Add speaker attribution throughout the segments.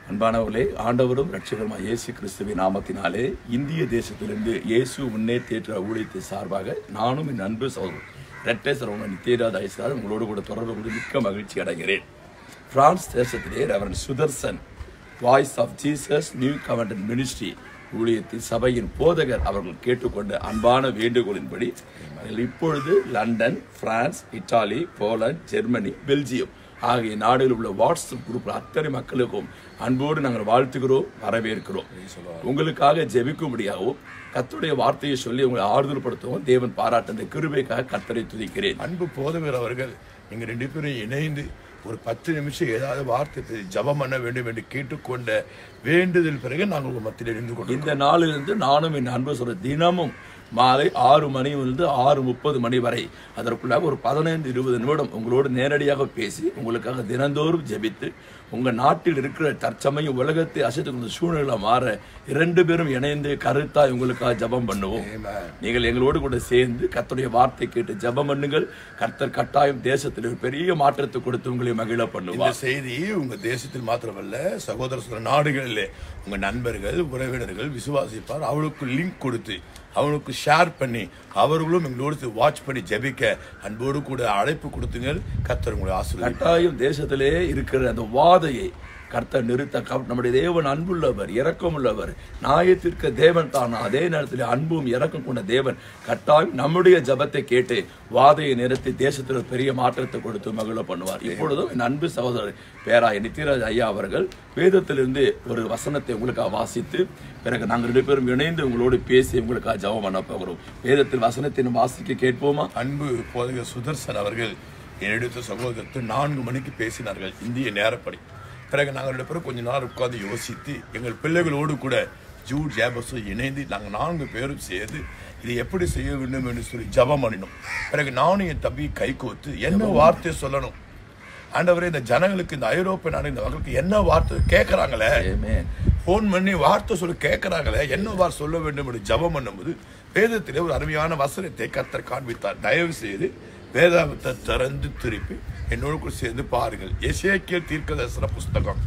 Speaker 1: அன்பானவர்களே ஆண்டவரும் ரட்சகருமாய் இயேசு கிறிஸ்துவின் நாமத்தினாலே இந்திய தேசத்திலிருந்து இயேசு முன்னேற்றேற்ற ஊழியத்தை சார்பாக நானும் என் அன்பு சகோதரர் இரட்டை சரவணன் நித்யராஜ் ஐசார் உங்களோடு கூட தொடர்பு கொண்டு மிக்க மகிழ்ச்சி அடைகிறேன் பிரான்ஸ் தேசத்திலே reverend Sudarshan voice of Jesus new covenant ministry ஊழியத்தின் சபையின் போதகர் அவர்கள் கேட்டுக்கொண்ட அன்பான வேண்டுகோளின்படி இப்பொழுது London France Italy Poland Germany Belgium ஆகிய நாடுகளில் உள்ள வாட்ஸ்அப் குரூப் அத்தனை மக்களுக்கும் அன்போடு நாங்கள் வாழ்த்துகிறோம் வரவேற்கிறோம் உங்களுக்காக ஜெபிக்கும்படியாகவும் கர்த்தருடைய வார்த்தையை சொல்லி உங்களை ஆறுதல் படுத்தவும் தேவன் பாராட்ட அந்த கிருபைக்காக கர்த்தரை துதிக்கிறேன்
Speaker 2: அன்பு போதகர் அவர்கள் நீங்க ரெண்டு பேரும் இணைந்து ஒரு பத்து நிமிஷம் ஏதாவது வார்த்தை பேசி ஜெபம் பண்ண வேண்டும் என்று கேட்டுக்கொண்ட வேண்டுதல் பிறகு நாங்கள் உங்க மத்தியில் இருந்து கொண்டு
Speaker 1: இந்த நாளிலிருந்து நானும் என் அன்பு சொல்ற தினமும் மாலை ஆறு மணியிலிருந்து ஆறு முப்பது மணி வரை அதற்குள்ளாக ஒரு பதினைந்து இருபது நிமிடம் உங்களோடு நேரடியாக பேசி உங்களுக்காக தினந்தோறும் ஜெபித்து உங்க நாட்டில் இருக்கிற தற்சமயம் உலகத்தை அசைத்து சூழ்நிலை மாற இரண்டு பேரும் இணைந்து கருத்தாய் உங்களுக்காக ஜெபம் பண்ணுவோம் நீங்கள் எங்களோடு கூட சேர்ந்து கர்த்தருடைய வார்த்தை கேட்டு ஜெபம் பண்ணுங்கள் கர்த்தர் கட்டாயம் தேசத்தில் ஒரு பெரிய மாற்றத்தை கொடுத்து உங்களை மகிழ
Speaker 2: இந்த
Speaker 1: பண்ணுவார்
Speaker 2: செய்தி உங்க தேசத்தில் மாத்திரமல்ல சகோதர சகோதர நாடுகளிலே உங்க நண்பர்கள் உறவினர்கள் விசுவாசிப்பார் அவளுக்கு லிங்க் கொடுத்து அவனுக்கு ஷேர் பண்ணி அவர்களும் எங்களோடு வாட்ச் பண்ணி ஜெபிக்க அன்போடு கூட அழைப்பு கொடுத்துங்கள் கர்த்தர் உங்களை ஆசீர்வதிப்பார்
Speaker 1: கட்டாயம் தேசத்திலே இருக்கிற அந்த வாதையை கர்த்தர் நிறுத்த க- நம்முடைய தேவன் அன்புள்ளவர் இரக்கமுள்ளவர் நியாயத்திற்கு தேவன் தான் அதே நேரத்தில் அன்பும் இரக்கம் கொண்ட தேவன் கட்டாயம் நம்முடைய ஜெபத்தை கேட்டு வாதையை நிறுத்தி தேசத்தில் ஒரு பெரிய மாற்றத்தை கொடுத்து மகிழ பண்ணுவார் இப்பொழுதும் என் அன்பு சகோதரர் பேராய நித்யராஜ் ஐயா அவர்கள் வேதத்திலிருந்து ஒரு வசனத்தை உங்களுக்காக வாசித்து பிறகு நாங்கள் ரெண்டு பேரும் இணைந்து உங்களோடு பேசி உங்களுக்காக ஜெபம் பண்ண போகிறோம் வேதத்தில் வசனத்தை நம்ம வாசிக்க கேட்போமா
Speaker 2: அன்பு போதகர் சுதர்சன் அவர்கள் என்னிடத்த சகோதரத்தில் நான்கு மணிக்கு பேசினார்கள் இந்திய நேரப்படி பிறகு நாங்கள் ரெண்டு பேரும் கொஞ்ச நேரம் உட்கார்ந்து யோசித்து எங்கள் பிள்ளைகளோடு கூட ஜூட் ஜேபஸும் இணைந்து நாங்கள் நான்கு பேரும் சேர்ந்து இதை எப்படி செய்ய வேண்டும் என்று சொல்லி ஜெபம் பண்ணினோம் பிறகு நானும் என் தம்பி கை கோத்து என்ன வார்த்தை சொல்லணும் ஆண்டவரே இந்த ஜனங்களுக்கு இந்த ஐரோப்பிய நாடு இந்த மக்களுக்கு என்ன வார்த்தை கேட்குறாங்களே
Speaker 1: ஆமென்.
Speaker 2: ஃபோன் பண்ணி வார்த்தை சொல்லி கேட்குறாங்களே என்ன வார்த்தை சொல்ல வேண்டும் என்று ஜெபம் பண்ணும்போது வேதத்திலே ஒரு அருமையான வசனத்தை கர்த்தர் காண்பித்தார் தயவு செய்து வேதாகத்தை திறந்து திருப்பி என்னோடு கூட சேர்ந்து பாருங்கள் எசேக்கியல் தீர்க்கதரிசன புஸ்தகம்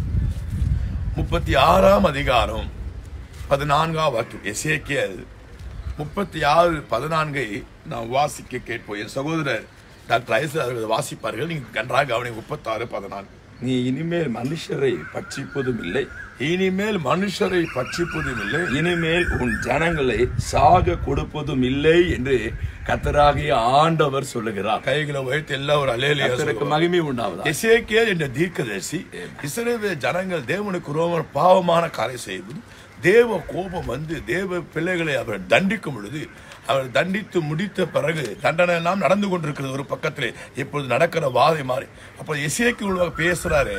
Speaker 2: முப்பத்தி ஆறாம் அதிகாரம் பதினான்காம் வாக்கியம் எசேக்கியல் முப்பத்தி ஆறு பதினான்கை நாம் வாசிக்க கேட்போம் என் சகோதரர் டாக்டர் ஐசர் அவர்கள் வாசிப்பார்கள் நீங்கள் நன்றாக கவனி முப்பத்தாறு பதினான்கு
Speaker 1: நீ இனிமேல் மனுஷரை பட்சிப்பதும் இல்லை
Speaker 2: இனிமேல் மனுஷரை பட்சிப்பதும் இல்லை
Speaker 1: இனிமேல் உன் ஜனங்களை சாக கொடுப்பதும் இல்லை என்று கத்தராகிய ஆண்டவர் சொல்லுகிறார்
Speaker 2: கைகளை உயர்த்தி எல்லாம் ஒரு அலேலியா
Speaker 1: கத்தருக்கு மகிமை உண்டாவதா
Speaker 2: எசேக்கியேல் என்ற தீர்க்கதரிசி இஸ்ரவேல் ஜனங்கள் தேவனுக்கு ரோமர் பாவமான காரை செய்வது தேவ கோபம் வந்து தேவ பிள்ளைகளை அவர் தண்டிக்கும் பொழுது அவர் தண்டித்து முடித்த பிறகு தண்டனை எல்லாம் நடந்து கொண்டிருக்கிறது ஒரு பக்கத்திலே இப்பொழுது நடக்கிற வாதை மாறி அப்போ எசேக்கு உள்ள பேசுறாரு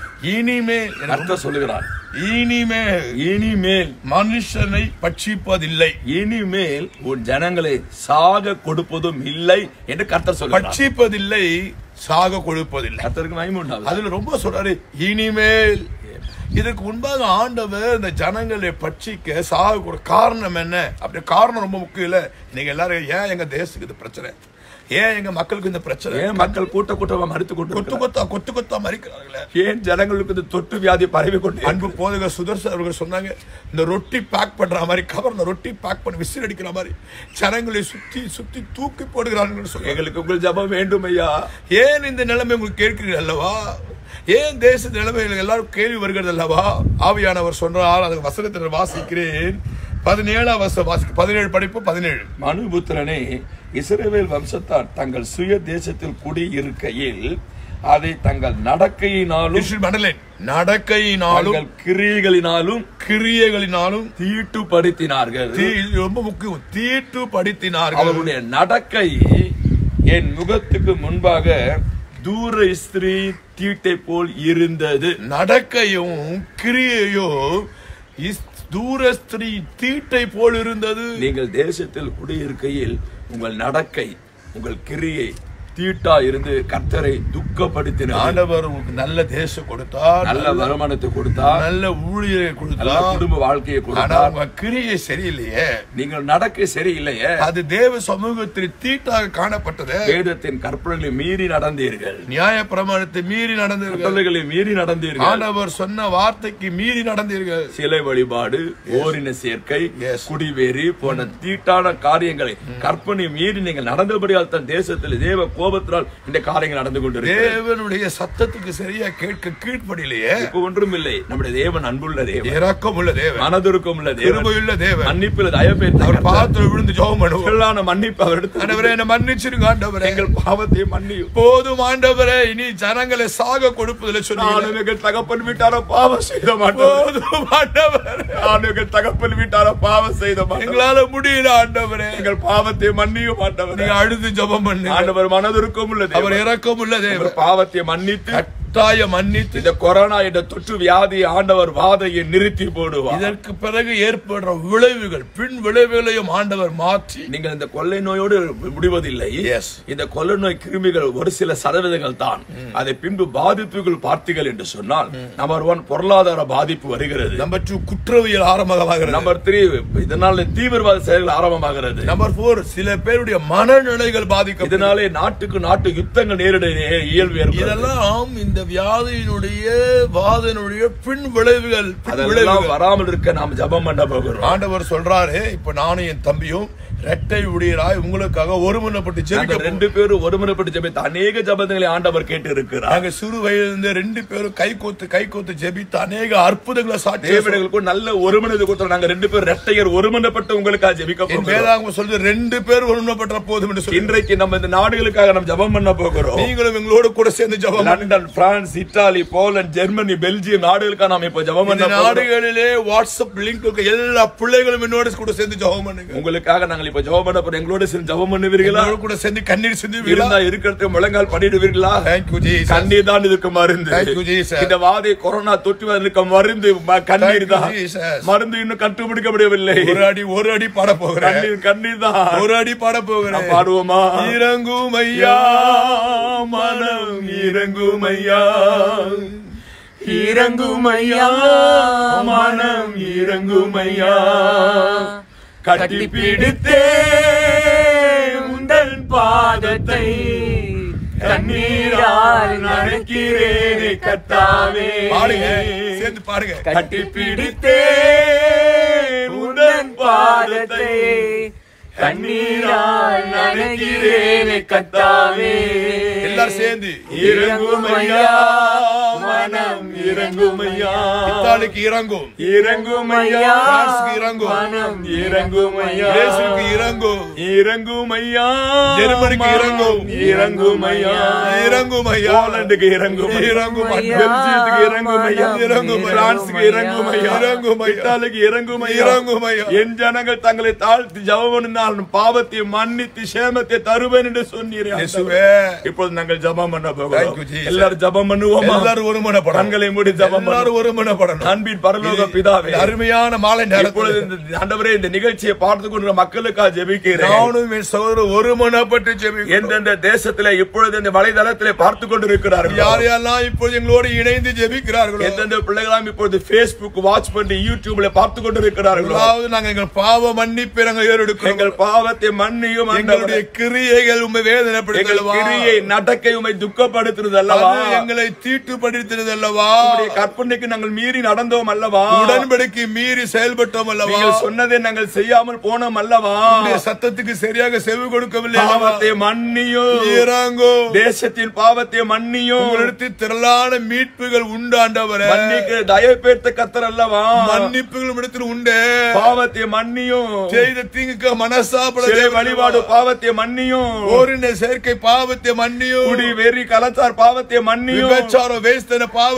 Speaker 2: இனிமேல் எனக்கு
Speaker 1: கர்த்தர் சொல்லுகிறார்
Speaker 2: இனிமேல்
Speaker 1: இனிமேல்
Speaker 2: மனுஷனை பட்சிப்பதில்லை
Speaker 1: இனிமேல் உன் ஜனங்களை சாக கொடுப்பதும் இல்லை என்று கர்த்தர் சொல்லுகிறார்
Speaker 2: பட்சிப்பதில்லை சாக கொடுப்பதில்லை
Speaker 1: கர்த்தருக்கு மகிமை உண்டாவதா
Speaker 2: அதுல ரொம்ப சொல்றாரு இனிமேல் இதுக்கு முன்பாக ஆண்டவர் இந்த ஜனங்களை பட்சிக்க சாக கூட காரணம் என்ன அப்படி காரணம் ரொம்ப முக்கியம் இல்ல இன்னைக்கு எல்லாரும் ஏன் எங்க தேசத்துக்கு இது பிரச்சனை ஏன் எங்க மக்களுக்கு இந்த பிரச்சனை
Speaker 1: ஏன் மக்கள் கூட்ட கூட்டமா மறுத்து கொண்டு
Speaker 2: கொத்து கொத்தா கொத்து கொத்தா மறிக்கிறார்களே
Speaker 1: ஏன் ஜனங்களுக்கு இந்த தொற்று வியாதி பரவி கொண்டு
Speaker 2: அன்பு போதகர் சுதர்சன் அவர்கள் சொன்னாங்க இந்த ரொட்டி பேக் பண்ற மாதிரி கவர் இந்த ரொட்டி பேக் பண்ணி விசில் அடிக்கிற மாதிரி ஜனங்களை சுத்தி சுத்தி தூக்கி போடுகிறார்கள் சொன்னாங்க
Speaker 1: எங்களுக்கு உங்கள் ஜெபம் வேண்டும் ஐயா
Speaker 2: ஏன் இந்த நிலைமை உங்களுக்கு கேட்கிறீர்கள் அல்லவா ஏன் தேச நிலைமைகள் எல்லாரும் கேள்வி வருகிறது அல்லவா ஆவியானவர் சொன்னால் அந்த வசனத்தில் வாசிக்கிறேன் பதினேழாம் வருஷம் வாசிக்க பதினேழு படிப்பு பதினேழு
Speaker 1: மனுபுத்திரனே இஸ்ரவேல் வம்சத்தார் தங்கள் சுய தேசத்தில் குடியிருக்கையில் அதை தங்கள் நடக்கையினாலும்
Speaker 2: மண்டலேன் நடக்கையினாலும்
Speaker 1: தங்கள் கிரியைகளினாலும்
Speaker 2: கிரியைகளினாலும்
Speaker 1: தீட்டுப்படுத்தினார்கள்
Speaker 2: தீ இது ரொம்ப முக்கியம் தீட்டு படித்தினார்கள்
Speaker 1: அவருடைய நடக்கை என் முகத்துக்கு முன்பாக தூர ஸ்திரீ தீட்டை போல் இருந்தது
Speaker 2: நடக்கையும் கிரியையும் இஸ்- தூர ஸ்திரீ தீட்டை போல் இருந்தது
Speaker 1: நீங்கள் தேசத்தில் குடியிருக்கையில் உங்கள் நடக்கை உங்கள் கிரியை தீட்டா இருந்து கர்த்தரை துக்கப்படுத்தினார்
Speaker 2: ஆண்டவர் உங்களுக்கு நல்ல தேசம் கொடுத்தார்
Speaker 1: நல்ல வருமானத்தை கொடுத்தார்
Speaker 2: நல்ல ஊழியரை
Speaker 1: நல்ல
Speaker 2: கொடுத்தார்
Speaker 1: குடும்ப வாழ்க்கையை
Speaker 2: ஆனா
Speaker 1: கொடுத்தார்
Speaker 2: உங்க கிரியை சரியில்லையே
Speaker 1: நீங்கள் நடக்க சரியில்லையே
Speaker 2: அது தேவ சமூகத்தில் தீட்டாக காணப்பட்டது
Speaker 1: வேதத்தின் கற்பனைகளை மீறி நடந்தீர்கள்
Speaker 2: நியாய பிரமாணத்தை மீறி நடந்தீர்கள்
Speaker 1: கட்டளைகளை மீறி நடந்தீர்கள்
Speaker 2: ஆண்டவர் சொன்ன வார்த்தைக்கு மீறி நடந்தீர்கள்
Speaker 1: சிலை வழிபாடு ஓரின சேர்க்கை
Speaker 2: Yes.
Speaker 1: குடிவேறி போன்ற தீட்டான காரியங்களை கற்பனை மீறி நீங்கள் நடந்தபடியால் தன் தேசத்தில் தேவ கோபத்தினால் இந்த காரியங்கள் நடந்து கொண்டிருக்கிறது
Speaker 2: தேவனுடைய சத்தத்துக்கு சரியா கேட்க கீழ்ப்படியிலையே
Speaker 1: இப்ப ஒன்றும் இல்லை நம்முடைய தேவன் அன்புள்ள தேவன்
Speaker 2: இறக்கம் உள்ள தேவன்
Speaker 1: மனதுருக்கம் உள்ள தேவன்
Speaker 2: கிருபையுள்ள தேவன்
Speaker 1: மன்னிப்பில் தயப்பேற்ற
Speaker 2: அவர்
Speaker 1: கர்த்தர்.
Speaker 2: பாதத்துல விழுந்து ஜெபம் பண்ணுவோம்
Speaker 1: மக்களான மன்னிப்பு அவர் எடுத்து
Speaker 2: ஆண்டவரே என்ன மன்னிச்சிருங்க ஆண்டவரே
Speaker 1: எங்கள் பாவத்தை மன்னியும்
Speaker 2: போதும் ஆண்டவரே இனி ஜனங்களை சாக கொடுப்பதில் சொன்னீங்க
Speaker 1: நானும் எங்கள் தகப்பன் வீட்டார பாவம் செய்த மாட்டோம்
Speaker 2: போதும் ஆண்டவரே
Speaker 1: நானும் எங்கள் தகப்பன் வீட்டார பாவம் செய்த மாட்டோம்
Speaker 2: எங்களால முடியல ஆண்டவரே
Speaker 1: எங்கள் பாவத்தை மன்னியும் மாட்டவர்
Speaker 2: நீங்க அழுது ஜெபம் பண்ணுங்க
Speaker 1: ஆண்டவர் மனதுருக்கம் உள்ள
Speaker 2: அவர்
Speaker 1: தேவன்
Speaker 2: இறக்கம் உள்ள தேவன்
Speaker 1: அவர் பாவத்தை மன்னித்து
Speaker 2: கட்டாய மன்னித்து
Speaker 1: இந்த கொரோனா என்ற தொற்று வியாதியை ஆண்டவர் வாதையை நிறுத்தி போடுவார்
Speaker 2: இதற்கு பிறகு ஏற்படுற விளைவுகள் பின் விளைவுகளையும் ஆண்டவர் மாற்றி
Speaker 1: நீங்கள் இந்த கொள்ளை நோயோடு முடிவதில்லை
Speaker 2: Yes.
Speaker 1: இந்த கொள்ளை நோய் கிருமிகள் ஒரு சில சதவீதங்கள் தான் அதை பின்பு பாதிப்புகள் பார்த்தீர்கள் என்று சொன்னால் நம்பர் ஒன் பொருளாதார பாதிப்பு வருகிறது
Speaker 2: நம்பர் டூ குற்றவியல் ஆரம்பமாகிறது
Speaker 1: நம்பர் த்ரீ இதனால தீவிரவாத செயல்கள் ஆரம்பமாகிறது
Speaker 2: நம்பர் போர் சில பேருடைய மனநிலைகள் பாதிக்கப்படும்
Speaker 1: இதனாலே நாட்டுக்கு நாட்டு யுத்தங்கள் நேரிட இயல்பு ஏற்படுகிறது.
Speaker 2: இதெல்லாம் இந்த வியாதியினுடைய வாதனுடைய பின் விளைவுகள் பின்
Speaker 1: அதெல்லாம்
Speaker 2: விளைவுகள்
Speaker 1: வராமல் இருக்க நாம் ஜெபம் பண்ண போகிறோம்
Speaker 2: ஆண்டவர் சொல்றாரு இப்ப நானும் என் தம்பியும் இரட்டை உடையராய் உங்களுக்காக ஒருமனப்பட்டு
Speaker 1: நாங்க
Speaker 2: ஜெபிக்க
Speaker 1: ரெண்டு பேரும் ஒருமுறைப்பட்டு ஜெபித்த அநேக ஜபங்களை ஆண்டவர் கேட்டு இருக்கிறார்
Speaker 2: நாங்க சிறு வயதிலிருந்து ரெண்டு பேரும் கை கோத்து கை கோத்து ஜெபித்து அநேக அற்புதங்களை சாட்சி
Speaker 1: தேவர்களுக்கும் நல்ல ஒருமனது கொடுத்தோம் நாங்க ரெண்டு பேரும் ரெட்டையர் ஒருமனப்பட்டு உங்களுக்காக ஜெபிக்க
Speaker 2: என்
Speaker 1: போகிறோம்
Speaker 2: வேதாங்க சொல்றது ரெண்டு பேர் ஒருமனப்பட்ட போதும் என்று சொல்லி
Speaker 1: இன்றைக்கு நம்ம இந்த நாடுகளுக்காக நம்ம ஜெபம் பண்ண போகிறோம்
Speaker 2: நீங்களும் எங்களோட கூட சேர்ந்து ஜெபம் பண்ணுங்க.
Speaker 1: London France Italy Poland Germany Belgium நாடுகளுக்காக நாம இப்ப ஜெபம்
Speaker 2: இந்த
Speaker 1: பண்ண போகிறோம்.
Speaker 2: நாடுகளிலே வாட்ஸ்அப் லிங்க் இருக்க எல்லா பிள்ளைகளும் என்னோட கூட சேர்ந்து ஜெபம் பண்ணுங்க
Speaker 1: உங்களுக்காக நாங்கள் இப்ப ஜெபம் பண்ண போறோம் எங்களோட சேர்ந்து ஜெபம் பண்ணுவீர்களா
Speaker 2: எங்களோட கூட சேர்ந்து கண்ணீர் சிந்துவீங்களா
Speaker 1: இருந்தா இருக்கிறதுக்கு முழங்கால் பண்ணிடுவீர்களா
Speaker 2: தேங்க்யூ ஜீசஸ்
Speaker 1: கண்ணீர் தான் இதுக்கு மருந்து
Speaker 2: Thank you, Jesus.
Speaker 1: இந்த வாதை கொரோனா தொற்று வதற்கு மருந்து ம- கண்ணீர்
Speaker 2: Thank you,
Speaker 1: தான்
Speaker 2: Jesus.
Speaker 1: மருந்து இன்னும் கண்டுபிடிக்கப்படவில்லை
Speaker 2: ஒரு அடி ஒரு அடி பாட போகிறேன்
Speaker 1: கண்ணீர் கண்ணீர் தான்
Speaker 2: ஒரு அடி பாட போகிறேன்
Speaker 1: நான் பாடுவோமா
Speaker 2: இறங்கும் ஐயா
Speaker 1: மனம் இறங்கும் ஐயா
Speaker 3: இறங்கும் ஐயா,
Speaker 1: மனம் இறங்கும் ஐயா கட்டி பிடித்தே
Speaker 3: உந்தன் பாதத்தை கண்ணீரால் நனைக்கிறேனே கத்தாவே
Speaker 2: பாடுங்க சேர்ந்து பாடுங்க
Speaker 1: கட்டி பிடித்தே
Speaker 3: உந்தன் பாதத்தை கண்ணீரால் நனைக்கிறேனே கத்தாவே
Speaker 2: எல்லாரும் சேர்ந்து
Speaker 1: இறங்கும் ஐயா மனம் இறங்கும் ஐயா
Speaker 2: இத்தாலிக்கு இறங்கும்
Speaker 1: இறங்கும் ஐயா
Speaker 2: பிரான்சுக்கு இறங்கும்
Speaker 3: மனம்
Speaker 1: இறங்கும் ஐயா
Speaker 2: பிரேசிலுக்கு இறங்கும்
Speaker 1: இறங்கும் ஐயா
Speaker 2: ஜெர்மனிக்கு இறங்கும்.
Speaker 1: இறங்கும் ஐயா
Speaker 2: இறங்கும் ஐயா.
Speaker 1: போலண்டுக்கு இறங்கும்
Speaker 2: இறங்கும் ஐயா.
Speaker 1: பெல்ஜியத்துக்கு இறங்கும் ஐயா
Speaker 2: இறங்கும் ஐயா.
Speaker 1: பிரான்சுக்கு இறங்கும் ஐயா
Speaker 2: இறங்கும் ஐயா.
Speaker 1: இத்தாலிக்கு இறங்கும் ஐயா
Speaker 2: இறங்கும் ஐயா.
Speaker 1: என் ஜனங்கள் தங்களை தாழ்த்தி ஜபம் பாவத்தை மன்னித்து சேமத்தை தருவேன் என்று சொன்னீரே
Speaker 2: இயேசுவே
Speaker 1: இப்போது நாங்கள் ஜபம் பண்ண
Speaker 2: Thank you,
Speaker 1: போகிறோம்
Speaker 2: Jesus.
Speaker 1: எல்லாரும் ஜபம் பண்ணுவோமா
Speaker 2: எல்லாரும் ஒருமனப்படணும்
Speaker 1: கண்களை மூடி ஜபம்
Speaker 2: எல்லாரும் ஒருமனப்படணும்
Speaker 1: அன்பின் பரலோக பிதாவே
Speaker 2: இந்த அருமையான மாலை
Speaker 1: இப்பொழுது
Speaker 2: நேரத்தில்
Speaker 1: இந்த ஆண்டவரே இந்த நிகழ்ச்சியை பார்த்து கொண்டு மக்களுக்காக ஜெபிக்கிறேன்
Speaker 2: நானும் என் சகோதரர் ஒருமனப்பட்டு ஜெபிக்கிறோம்
Speaker 1: எந்தெந்த தேசத்திலே இப்பொழுது இந்த வலைதளத்திலே பார்த்து கொண்டிருக்கிறார்கள்
Speaker 2: யார் யாரெல்லாம் இப்போது எங்களோடு இணைந்து ஜெபிக்கிறார்களோ
Speaker 1: எந்தெந்த பிள்ளைகளாம் இப்பொழுது Facebook வாட்ச் பண்ணி யூடியூப்ல பார்த்து கொண்டிருக்கிறார்களோ
Speaker 2: அதாவது நாங்கள் எங்கள் பாவ மன்னிப்பை நாங்கள் ஏறெடுக்கிறோம்
Speaker 1: எங்கள் பாவத்தை மன்னியும்
Speaker 2: எங்களுடைய
Speaker 1: ஆண்டவரே.
Speaker 2: கிரியைகள் உண்மை
Speaker 1: எங்கள்
Speaker 2: வேதனைப்படுத்தலவா
Speaker 1: கிரியை நடக்கை உமை துக்கப்படுத்துறது அல்லவா
Speaker 2: அது எங்களை தீட்டுப்படுத்தினது அல்லவா
Speaker 1: உம்முடைய கற்பனைக்கு நாங்கள் மீறி நடந்தோம் அல்லவா
Speaker 2: உடன்படிக்கை மீறி செயல்பட்டோம் அல்லவா
Speaker 1: நீங்கள் சொன்னதை நாங்கள் செய்யாமல் போனோம் அல்லவா
Speaker 2: உம்முடைய சத்தத்துக்கு சரியாக செவி கொடுக்கவில்லை அல்லவா?
Speaker 1: பாவத்தை மன்னியும்
Speaker 2: இறங்கோ
Speaker 1: தேசத்தின் பாவத்தை மன்னியும்
Speaker 2: உங்களிடத்தில் திரளான மீட்புகள் உண்டு ஆண்டவரே
Speaker 1: மன்னிக்க தயவு பேர்த்த கத்தர் அல்லவா
Speaker 2: மன்னிப்புகள் இடத்தில் உண்டு
Speaker 1: பாவத்தை மன்னியும்
Speaker 2: செய்த தீங்குக்கு மனசாப்பட
Speaker 1: சிலை வழிபாடு பாவத்தை மன்னியும்
Speaker 2: ஓரின சேர்க்கை பாவத்தை மன்னியும்
Speaker 1: குடி வெறி கலாச்சார பாவத்தை மன்னியும்
Speaker 2: விபச்சாரம் வேஸ்தன பாவத்தை மன்னியும்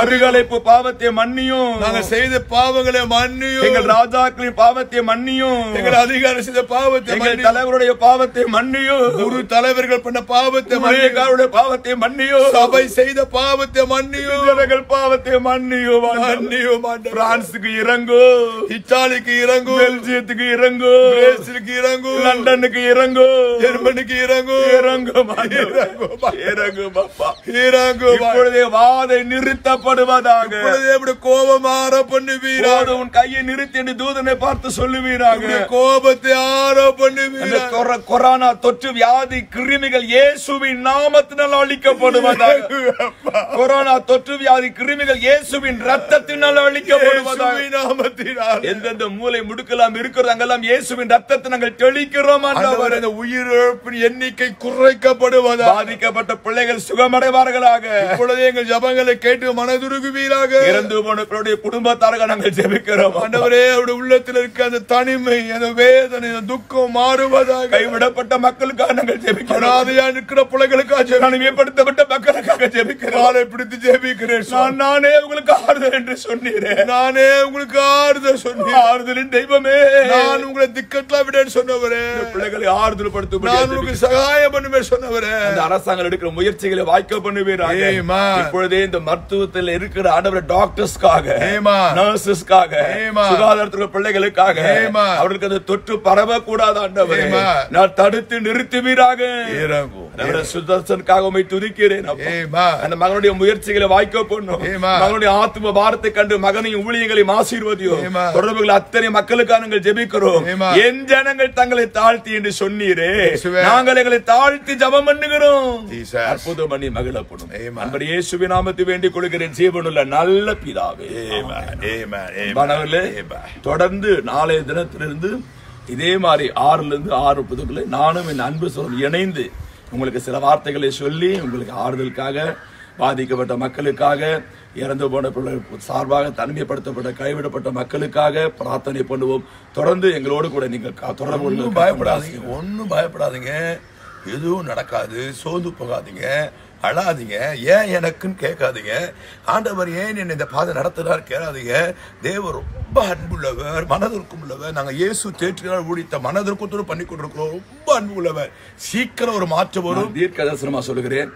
Speaker 1: கருகலைப்பு பாவத்தை மன்னியும்
Speaker 2: நாங்க செய்த பாவங்களை மன்னியும்
Speaker 1: எங்கள் ராஜாக்களின் பாவத்தை மன்னியும்
Speaker 2: எங்கள் அதிகாரம் செய்த பாவத்தை
Speaker 1: எங்கள்
Speaker 2: மன்னியும்
Speaker 1: தலைவருடைய பாவத்தை மன்னியும்
Speaker 2: குரு தலைவர்கள் பண்ண பாவத்தை மன்னியும்
Speaker 1: ஊழியக்காரருடைய பாவத்தை மன்னியும்
Speaker 2: சபை செய்த பாவத்தை மன்னியும்
Speaker 1: ஜனங்கள் பாவத்தை மன்னியும்
Speaker 2: மன்னியும் ஆண்டவரே.
Speaker 1: பிரான்சுக்கு இறங்கு
Speaker 2: இத்தாலிக்கு இறங்கும்
Speaker 1: பெல்ஜியத்துக்கு இறங்கு
Speaker 2: பிரேசிலுக்கு இறங்கும்
Speaker 1: லண்டனுக்கு இறங்கு
Speaker 2: ஜெர்மனிக்கு இறங்கும்
Speaker 1: இறங்கும் ஆண்டவரே.
Speaker 2: இறங்கும்.
Speaker 1: இறங்கும் அப்பா
Speaker 2: இறங்கும்
Speaker 1: இப்பொழுதே வாதை நிறுத்தப்படுவதாக
Speaker 2: இப்பொழுது எப்படி கோபம் ஆற பண்ணுவீரா
Speaker 1: இப்போது உன் கையை நிறுத்தி என்று தூதனை பார்த்து சொல்லுவீராக
Speaker 2: கோபத்தை ஆற
Speaker 1: அந்த
Speaker 2: பண்ணுவீரா
Speaker 1: கொர- கொரோனா தொற்று வியாதி கிருமிகள் இயேசுவின் நாமத்தினால் அழிக்கப்படுவதாக கொரோனா தொற்று வியாதி கிருமிகள் இயேசுவின் ரத்தத்தினால் அழிக்கப்படுவதாக
Speaker 2: இயேசுவின் நாமத்தினால்
Speaker 1: எந்தெந்த மூலை முடுக்கலாம் இருக்கிறது அங்கெல்லாம் இயேசுவின் ரத்தத்தை நாங்கள் தெளிக்கிறோம்
Speaker 2: ஆண்டவரே,
Speaker 1: ஆண்டவரே.
Speaker 2: இந்த உயிரிழப்பின் எண்ணிக்கை குறைக்கப்படுவதா
Speaker 1: பாதிக்கப்பட்ட பிள்ளைகள் சுகமடைவார்களாக
Speaker 2: இப்பொழுது எங்கள் ஜபங்களை கேட்டு மனதுருகுவீராக
Speaker 1: இறந்து போன பிள்ளைடைய குடும்பத்தார்கள் நாங்கள் ஜெபிக்கிறோம்
Speaker 2: ஆண்டவரே அவருடைய உள்ளத்தில் இருக்க அந்த தனிமை அந்த வேதனை அந்த துக்கம் மாறுவதாக
Speaker 1: கைவிடப்பட்ட மக்களுக்காக நாங்கள் ஜெபிக்கிறோம்
Speaker 2: அனாதையா நிற்கிற பிள்ளைகளுக்காக
Speaker 1: தனிமைப்படுத்தப்பட்ட மக்களுக்காக ஜெபிக்கிறோம்
Speaker 2: காலை பிடித்து ஜெபிக்கிறேன்
Speaker 1: நான் நானே உங்களுக்கு ஆறுதல் என்று சொன்னீரே
Speaker 2: நானே உங்களுக்கு ஆறுதல் சொன்னேன்
Speaker 1: ஆறுதலின் தெய்வமே
Speaker 2: நான் உங்களை திக்கட்லாம் விடேன்னு சொன்னவரே
Speaker 1: பிள்ளைகளை ஆறுதல்
Speaker 2: நான்
Speaker 1: படுத்தும்
Speaker 2: உங்களுக்கு சகாயம் பண்ணுவேன் சொன்னவரே
Speaker 1: அந்த அரசாங்கம் எடுக்கிற முயற்சிகளை வாய்க்க பண்ணுவீராக
Speaker 2: Amen.
Speaker 1: இப்பொழுதே இந்த மருத்துவத்தில் இருக்கிற ஆண்டவர் டாக்டர்ஸ்க்காக
Speaker 2: Amen.
Speaker 1: நர்சஸ்க்காக
Speaker 2: Amen.
Speaker 1: சுகாதாரத்துறை பிள்ளைகளுக்காக
Speaker 2: Amen.
Speaker 1: அவர்களுக்கு அந்த தொற்று பரவக்கூடாது ஆண்டவரே
Speaker 2: Amen.
Speaker 1: நான் தடுத்து நிறுத்துவீராக
Speaker 2: இறங்கும்
Speaker 1: ஆண்டவரே, சுதர்சனுக்காக உம்மை துதிக்கிறேன் அப்பா.
Speaker 2: Amen.
Speaker 1: அந்த மகனுடைய முயற்சிகளை வாய்க்க பண்ணும்
Speaker 2: Amen.
Speaker 1: மகனுடைய ஆத்ம பாரத்தை கண்டு மகனையும் ஊழியங்களையும் ஆசீர்வதியோ
Speaker 2: Amen.
Speaker 1: தொடர்புகள் அத்தனை மக்களுக்காக நாங்கள் ஜெபிக்கிறோம்
Speaker 2: Amen.
Speaker 1: என் ஜனங்கள் தங்களை தாழ்த்தி என்று சொன்னீரே
Speaker 2: இயேசுவே.
Speaker 1: நாங்கள் எங்களை தாழ்த்தி ஜெபம் பண்ணுகிறோம்
Speaker 2: Jesus.
Speaker 1: அற்புதம் பண்ணி மகிழப்படும்
Speaker 2: Amen.
Speaker 1: அன்பர் இயேசுவின் நாமத்தை வேண்டிக் கொள்கிறேன் ஜீவனுள்ள நல்ல பிதாவே
Speaker 2: Amen. Amen. Amen.
Speaker 1: மாணவர்களே
Speaker 2: Amen.
Speaker 1: தொடர்ந்து நாளைய தினத்திலிருந்து இதே மாதிரி ஆறுல இருந்து ஆறு முப்பதுக்குள்ள நானும் என் அன்பு சொல்லும் இணைந்து உங்களுக்கு சில வார்த்தைகளை சொல்லி உங்களுக்கு ஆறுதலுக்காக பாதிக்கப்பட்ட மக்களுக்காக இறந்து போன பிள்ளைகள் சார்பாக தனிமைப்படுத்தப்பட்ட கைவிடப்பட்ட மக்களுக்காக பிரார்த்தனை பண்ணுவோம் தொடர்ந்து எங்களோடு கூட நீங்கள் கா- தொடர்பு
Speaker 2: ஒன்றும்
Speaker 1: கொள்ளுங்கள்.
Speaker 2: பயப்படாதீங்க ஒன்றும் பயப்படாதீங்க எதுவும் நடக்காது சோர்ந்து போகாதீங்க அழாதீங்க ஏன் எனக்குன்னு கேட்காதீங்க ஆண்டவர் ஏன் என்னை இந்த பாதை நடத்துறாரு கேட்காதீங்க தேவர் ரொம்ப அன்புள்ளவர் மனதிற்கும் உள்ளவர் நாங்க இயேசு தேற்றினால் ஊழித்த மனதிற்கத்தோடு பண்ணி கொண்டிருக்கிறோம் ரொம்ப அன்பு உள்ளவர் சீக்கிரம் ஒரு மாற்றம் வரும்
Speaker 1: நான் தீர்க்க தரிசனமா சொல்லுகிறேன்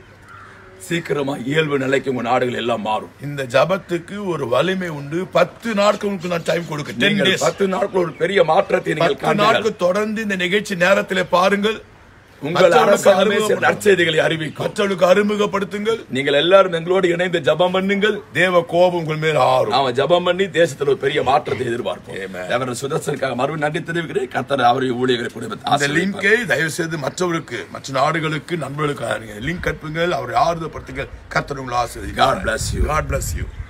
Speaker 1: சீக்கிரமா இயல்பு நிலைக்கு உங்க நாடுகள் எல்லாம் மாறும்
Speaker 2: இந்த ஜபத்துக்கு ஒரு வலிமை உண்டு பத்து நாட்களுக்கு நான் டைம் கொடுக்க டென்
Speaker 1: நீங்கள்
Speaker 2: டேஸ்
Speaker 1: பத்து நாட்கள் ஒரு பெரிய மாற்றத்தை நீங்கள்
Speaker 2: பத்து
Speaker 1: காண்பீர்கள்
Speaker 2: நாட்கள் தொடர்ந்து இந்த நிகழ்ச்சி நேரத்திலே பாருங்கள்
Speaker 1: உங்கள்
Speaker 2: மற்றவர்களுக்கு
Speaker 1: அரசாங்கமே சில
Speaker 2: அறிமுகப்படுத்துங்கள்.
Speaker 1: நற்செய்திகளை அறிவிக்கும்
Speaker 2: மற்றவர்களுக்கு அறிமுகப்படுத்துங்கள்
Speaker 1: நீங்கள் எல்லாரும் எங்களோடு இணைந்து ஜெபம் பண்ணுங்கள்
Speaker 2: தேவ கோபம் உங்கள் மேல் ஆறும்
Speaker 1: நாம ஜெபம் பண்ணி தேசத்துல ஒரு பெரிய மாற்றத்தை எதிர்பார்ப்போம்
Speaker 2: Amen.
Speaker 1: தேவன் சுதர்சனுக்காக மறுபடியும் நன்றி தெரிவிக்கிறேன் கத்தர் அவருடைய ஊழியர்களை குடும்பத்தை
Speaker 2: அந்த
Speaker 1: ஆசீர்வதிப்பார்.
Speaker 2: லிங்கை தயவு செய்து மற்றவர்களுக்கு மற்ற நாடுகளுக்கு நண்பர்களுக்கு லிங்க் கட்டுங்கள் அவரை ஆறுதப்படுத்துங்கள் கர்த்தர் உங்களை ஆசீர்வதிப்பார்
Speaker 1: God bless you.
Speaker 2: God bless you